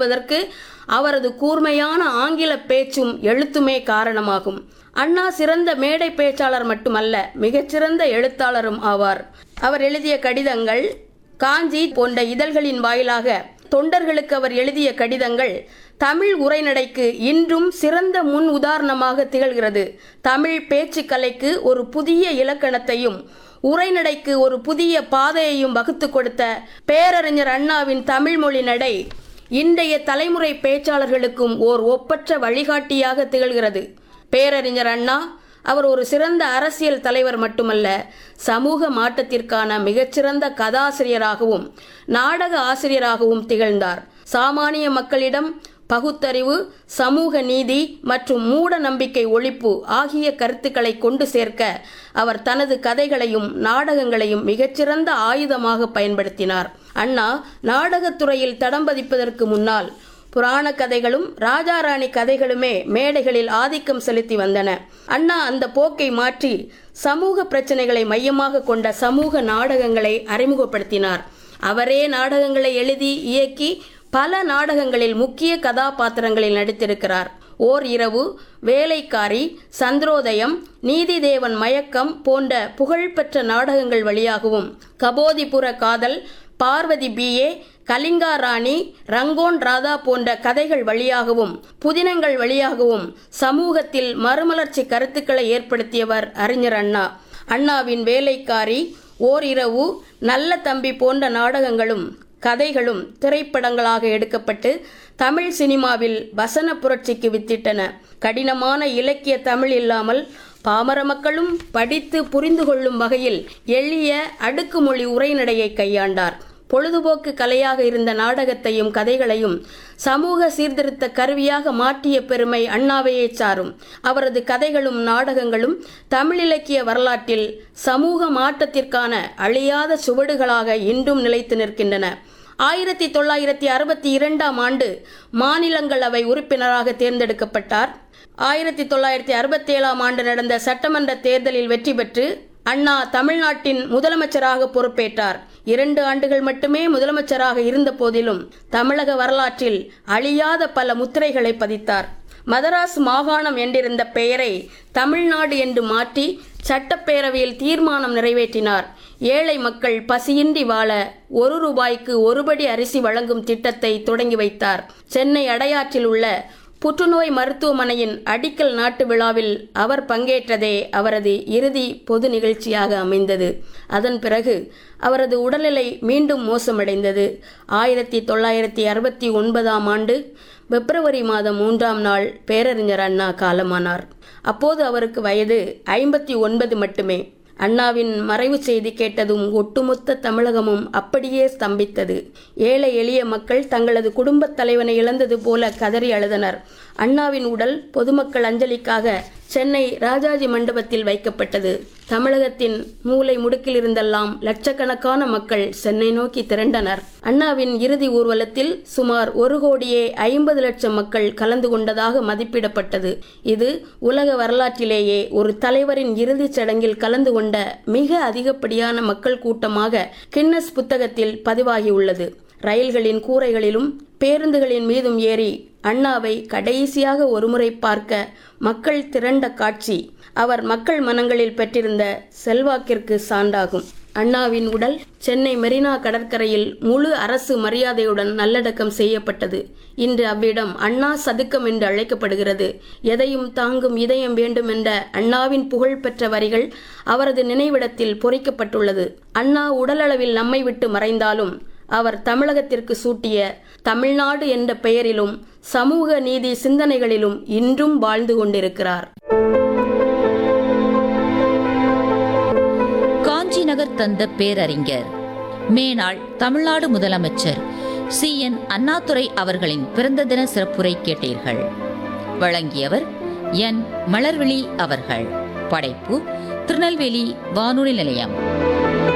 செயல்படுவதற்கு அவரது கூர்மையான ஆங்கில பேச்சும் எழுத்துமே காரணமாகும் அண்ணா சிறந்த மேடை பேச்சாளர் மட்டுமல்ல மிகச்சிறந்த எழுத்தாளரும் ஆவார் அவர் எழுதிய கடிதங்கள் காஞ்சி போன்ற இதழ்களின் வாயிலாக தொண்டர்களுக்கு அவர் எழுதிய கடிதங்கள் தமிழ் உரைநடைக்கு இன்றும் சிறந்த முன் உதாரணமாக திகழ்கிறது தமிழ் பேச்சுக்கலைக்கு ஒரு புதிய இலக்கணத்தையும் உரைநடைக்கு ஒரு புதிய பாதையையும் வகுத்து கொடுத்த பேரறிஞர் அண்ணாவின் தமிழ் மொழி நடை இன்றைய தலைமுறை பேச்சாளர்களுக்கும் ஓர் ஒப்பற்ற வழிகாட்டியாக திகழ்கிறது பேரறிஞர் அண்ணா அவர் ஒரு சிறந்த அரசியல் தலைவர் மட்டுமல்ல சமூக மாற்றத்திற்கான மிகச்சிறந்த கதாசிரியராகவும் நாடக ஆசிரியராகவும் திகழ்ந்தார் சாமானிய மக்களிடம் பகுத்தறிவு சமூக நீதி மற்றும் மூட நம்பிக்கை ஒழிப்பு ஆகிய கருத்துக்களை கொண்டு சேர்க்க அவர் தனது கதைகளையும் நாடகங்களையும் மிகச்சிறந்த ஆயுதமாக பயன்படுத்தினார் அண்ணா நாடகத்துறையில் தடம் பதிப்பதற்கு முன்னால் புராண கதைகளும் ராஜாராணி கதைகளுமே மேடைகளில் ஆதிக்கம் செலுத்தி வந்தன அண்ணா அந்த போக்கை மாற்றி சமூக பிரச்சனைகளை மையமாக கொண்ட சமூக நாடகங்களை அறிமுகப்படுத்தினார் அவரே நாடகங்களை எழுதி இயக்கி பல நாடகங்களில் முக்கிய கதாபாத்திரங்களில் நடித்திருக்கிறார் ஓர் இரவு வேலைக்காரி சந்திரோதயம் நீதிதேவன் மயக்கம் போன்ற புகழ்பெற்ற நாடகங்கள் வழியாகவும் கபோதிபுர காதல் பார்வதி பிஏ கலிங்கா ராணி ரங்கோன் ராதா போன்ற கதைகள் வழியாகவும் புதினங்கள் வழியாகவும் சமூகத்தில் மறுமலர்ச்சி கருத்துக்களை ஏற்படுத்தியவர் அறிஞர் அண்ணா அண்ணாவின் வேலைக்காரி ஓரிரவு நல்ல தம்பி போன்ற நாடகங்களும் கதைகளும் திரைப்படங்களாக எடுக்கப்பட்டு தமிழ் சினிமாவில் வசன புரட்சிக்கு வித்திட்டன கடினமான இலக்கிய தமிழ் இல்லாமல் பாமர மக்களும் படித்து புரிந்து கொள்ளும் வகையில் எளிய அடுக்குமொழி உரைநடையை கையாண்டார் பொழுதுபோக்கு கலையாக இருந்த நாடகத்தையும் கதைகளையும் சமூக சீர்திருத்த கருவியாக மாற்றிய பெருமை அண்ணாவையே சாரும் அவரது கதைகளும் நாடகங்களும் தமிழ் இலக்கிய வரலாற்றில் சமூக மாற்றத்திற்கான அழியாத சுவடுகளாக இன்றும் நிலைத்து நிற்கின்றன ஆயிரத்தி தொள்ளாயிரத்தி அறுபத்தி இரண்டாம் ஆண்டு மாநிலங்களவை உறுப்பினராக தேர்ந்தெடுக்கப்பட்டார் ஆயிரத்தி தொள்ளாயிரத்தி அறுபத்தி ஏழாம் ஆண்டு நடந்த சட்டமன்ற தேர்தலில் வெற்றி பெற்று அண்ணா தமிழ்நாட்டின் முதலமைச்சராக பொறுப்பேற்றார் இரண்டு ஆண்டுகள் மட்டுமே முதலமைச்சராக இருந்த போதிலும் தமிழக வரலாற்றில் அழியாத பல முத்திரைகளை பதித்தார் மதராஸ் மாகாணம் என்றிருந்த பெயரை தமிழ்நாடு என்று மாற்றி சட்டப்பேரவையில் தீர்மானம் நிறைவேற்றினார் ஏழை மக்கள் பசியின்றி வாழ ஒரு ரூபாய்க்கு ஒருபடி அரிசி வழங்கும் திட்டத்தை தொடங்கி வைத்தார் சென்னை அடையாற்றில் உள்ள புற்றுநோய் மருத்துவமனையின் அடிக்கல் நாட்டு விழாவில் அவர் பங்கேற்றதே அவரது இறுதி பொது நிகழ்ச்சியாக அமைந்தது அதன் பிறகு அவரது உடல்நிலை மீண்டும் மோசமடைந்தது ஆயிரத்தி தொள்ளாயிரத்தி அறுபத்தி ஒன்பதாம் ஆண்டு பிப்ரவரி மாதம் மூன்றாம் நாள் பேரறிஞர் அண்ணா காலமானார் அப்போது அவருக்கு வயது ஐம்பத்தி ஒன்பது மட்டுமே அண்ணாவின் மறைவு செய்தி கேட்டதும் ஒட்டுமொத்த தமிழகமும் அப்படியே ஸ்தம்பித்தது ஏழை எளிய மக்கள் தங்களது குடும்பத் தலைவனை இழந்தது போல கதறி அழுதனர் அண்ணாவின் உடல் பொதுமக்கள் அஞ்சலிக்காக சென்னை ராஜாஜி மண்டபத்தில் வைக்கப்பட்டது தமிழகத்தின் மூலை முடுக்கில் இருந்தெல்லாம் லட்சக்கணக்கான மக்கள் சென்னை நோக்கி திரண்டனர் அண்ணாவின் இறுதி ஊர்வலத்தில் சுமார் ஒரு கோடியே ஐம்பது லட்சம் மக்கள் கலந்து கொண்டதாக மதிப்பிடப்பட்டது இது உலக வரலாற்றிலேயே ஒரு தலைவரின் இறுதிச் சடங்கில் கலந்து கொண்ட மிக அதிகப்படியான மக்கள் கூட்டமாக கின்னஸ் புத்தகத்தில் பதிவாகியுள்ளது ரயில்களின் கூரைகளிலும் பேருந்துகளின் மீதும் ஏறி அண்ணாவை கடைசியாக ஒருமுறை பார்க்க மக்கள் திரண்ட காட்சி அவர் மக்கள் மனங்களில் பெற்றிருந்த செல்வாக்கிற்கு சான்றாகும் அண்ணாவின் உடல் சென்னை மெரினா கடற்கரையில் முழு அரசு மரியாதையுடன் நல்லடக்கம் செய்யப்பட்டது இன்று அவ்விடம் அண்ணா சதுக்கம் என்று அழைக்கப்படுகிறது எதையும் தாங்கும் இதயம் வேண்டும் என்ற அண்ணாவின் புகழ்பெற்ற வரிகள் அவரது நினைவிடத்தில் பொறிக்கப்பட்டுள்ளது அண்ணா உடலளவில் நம்மை விட்டு மறைந்தாலும் அவர் தமிழகத்திற்கு சூட்டிய தமிழ்நாடு என்ற பெயரிலும் சமூக நீதி சிந்தனைகளிலும் இன்றும் வாழ்ந்து கொண்டிருக்கிறார் காஞ்சி நகர் தந்த பேரறிஞர் மேனாள் தமிழ்நாடு முதலமைச்சர் சி என் அண்ணாதுரை அவர்களின் பிறந்த தின சிறப்புரை கேட்டீர்கள் வழங்கியவர் என் மலர்விழி அவர்கள் படைப்பு திருநெல்வேலி வானொலி நிலையம்